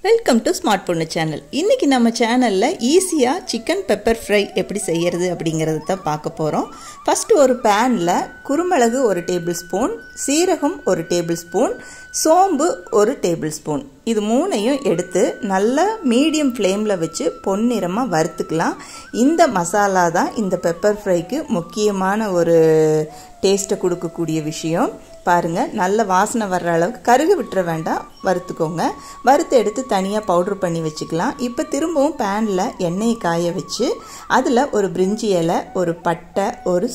welcome to smart பொண்ணு channel இன்றைக்கி நம்ம சேனலில் ஈஸியாக சிக்கன் பெப்பர் ஃப்ரை எப்படி செய்யறது அப்படிங்கிறத தான் பார்க்க போகிறோம் ஃபஸ்ட்டு ஒரு பேனில் குருமிளகு ஒரு டேபிள் ஸ்பூன் சீரகம் ஒரு டேபிள் ஸ்பூன் சோம்பு ஒரு டேபிள் ஸ்பூன் இது மூணையும் எடுத்து நல்லா மீடியம் ஃப்ளேமில் வச்சு பொன்னிறமாக வறுத்துக்கலாம் இந்த மசாலா தான் இந்த பெப்பர் ஃப்ரைக்கு முக்கியமான ஒரு டேஸ்ட்டை கொடுக்கக்கூடிய விஷயம் பாருங்கள் நல்ல வாசனை வர்ற அளவுக்கு கருகு விட்டுற வேண்டாம் வறுத்துக்கோங்க வறுத்து எடுத்து தனியாக பவுட்ரு பண்ணி வச்சுக்கலாம் இப்போ திரும்பவும் பேனில் எண்ணெயை காய வச்சு அதில் ஒரு பிரிஞ்சி இலை ஒரு பட்டை ஒரு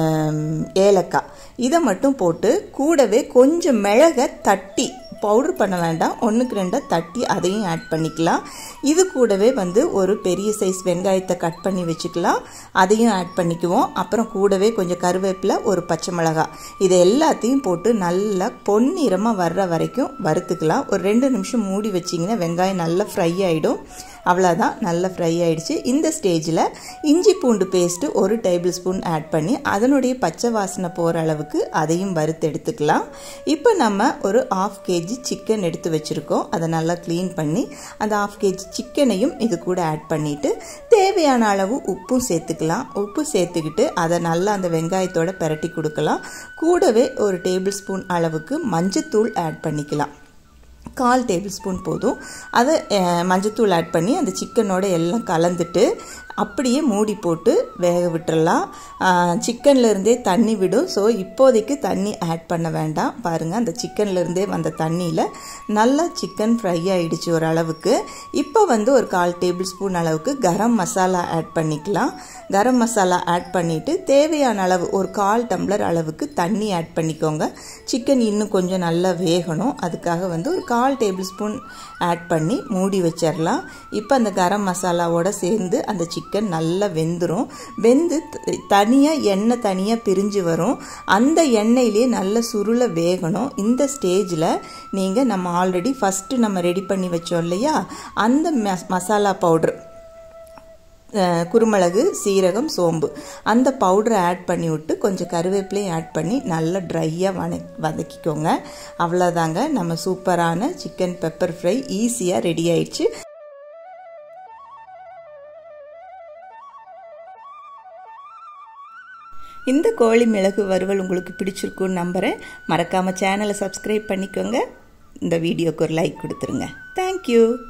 ஏலக்காய் இதை மட்டும் போட்டு கூடவே கொஞ்சம் மிளகை தட்டி பவுட்ரு பண்ண வேண்டாம் ஒன்றுக்கு ரெண்டாக தட்டி அதையும் ஆட் பண்ணிக்கலாம் இது கூடவே வந்து ஒரு பெரிய சைஸ் வெங்காயத்தை கட் பண்ணி வச்சுக்கலாம் அதையும் ஆட் பண்ணிக்குவோம் அப்புறம் கூடவே கொஞ்சம் கருவேப்பிலை ஒரு பச்சை மிளகாய் இது எல்லாத்தையும் போட்டு நல்லா பொன்னிறமாக வர்ற வரைக்கும் வறுத்துக்கலாம் ஒரு ரெண்டு நிமிஷம் மூடி வச்சிங்கன்னா வெங்காயம் நல்லா ஃப்ரை ஆகிடும் அவ்வளோதான் நல்லா ஃப்ரை ஆகிடுச்சு இந்த ஸ்டேஜில் இஞ்சி பூண்டு பேஸ்ட்டு ஒரு டேபிள் ஸ்பூன் ஆட் பண்ணி அதனுடைய பச்சை வாசனை போகிற அளவுக்கு அதையும் வறுத்து எடுத்துக்கலாம் இப்போ நம்ம ஒரு ஆஃப் கேஜி சிக்கன் எடுத்து வச்சுருக்கோம் அதை நல்லா க்ளீன் பண்ணி அந்த ஆஃப் கேஜி சிக்கனையும் இது கூட ஆட் பண்ணிவிட்டு தேவையான அளவு உப்பும் சேர்த்துக்கலாம் உப்பு சேர்த்துக்கிட்டு அதை நல்லா அந்த வெங்காயத்தோட பெரட்டி கொடுக்கலாம் கூடவே ஒரு டேபிள் ஸ்பூன் அளவுக்கு மஞ்சத்தூள் ஆட் பண்ணிக்கலாம் கால் டேபிள் ஸ்பூன் போதும் அதை மஞ்சத்தூள் ஆட் பண்ணி அந்த சிக்கனோட எல்லாம் கலந்துட்டு அப்படியே மூடி போட்டு வேக விட்டுறலாம் சிக்கன்லேருந்தே தண்ணி விடும் ஸோ இப்போதைக்கு தண்ணி ஆட் பண்ண வேண்டாம் பாருங்கள் அந்த சிக்கன்லேருந்தே வந்த தண்ணியில் நல்லா சிக்கன் ஃப்ரை ஆகிடுச்சு ஒரு அளவுக்கு இப்போ வந்து ஒரு கால் டேபிள் ஸ்பூன் அளவுக்கு கரம் மசாலா ஆட் பண்ணிக்கலாம் கரம் மசாலா ஆட் பண்ணிவிட்டு தேவையான அளவு ஒரு கால் டம்ளர் அளவுக்கு தண்ணி ஆட் பண்ணிக்கோங்க சிக்கன் இன்னும் கொஞ்சம் நல்லா வேகணும் அதுக்காக வந்து ஒரு கால் டேபிள் ஸ்பூன் ஆட் பண்ணி மூடி வச்சிடலாம் இப்போ அந்த கரம் மசாலாவோட சேர்ந்து அந்த சிக்கன் நல்லா வெந்துடும் வெந்து தனியாக எண்ணெய் தனியாக பிரிஞ்சு வரும் அந்த எண்ணெயிலே நல்ல சுருளை வேகணும் இந்த ஸ்டேஜில் நீங்கள் நம்ம ஆல்ரெடி ஃபஸ்ட்டு நம்ம ரெடி பண்ணி வச்சோம் இல்லையா அந்த மசாலா பவுட்ரு குருமிளகு சீரகம் சோம்பு அந்த பவுடரை ஆட் பண்ணி விட்டு கொஞ்சம் கருவேப்பிலையும் ஆட் பண்ணி நல்லா ட்ரையாக வன வதக்கிக்கோங்க அவ்வளோதாங்க நம்ம சூப்பரான சிக்கன் பெப்பர் ஃப்ரை ஈஸியாக ரெடி ஆயிடுச்சு இந்த கோழி மிளகு வறுவல் உங்களுக்கு பிடிச்சிருக்குன்னு நம்புகிறேன் மறக்காமல் சேனலை சப்ஸ்கிரைப் பண்ணிக்கோங்க இந்த வீடியோக்கு ஒரு லைக் கொடுத்துருங்க தேங்க்யூ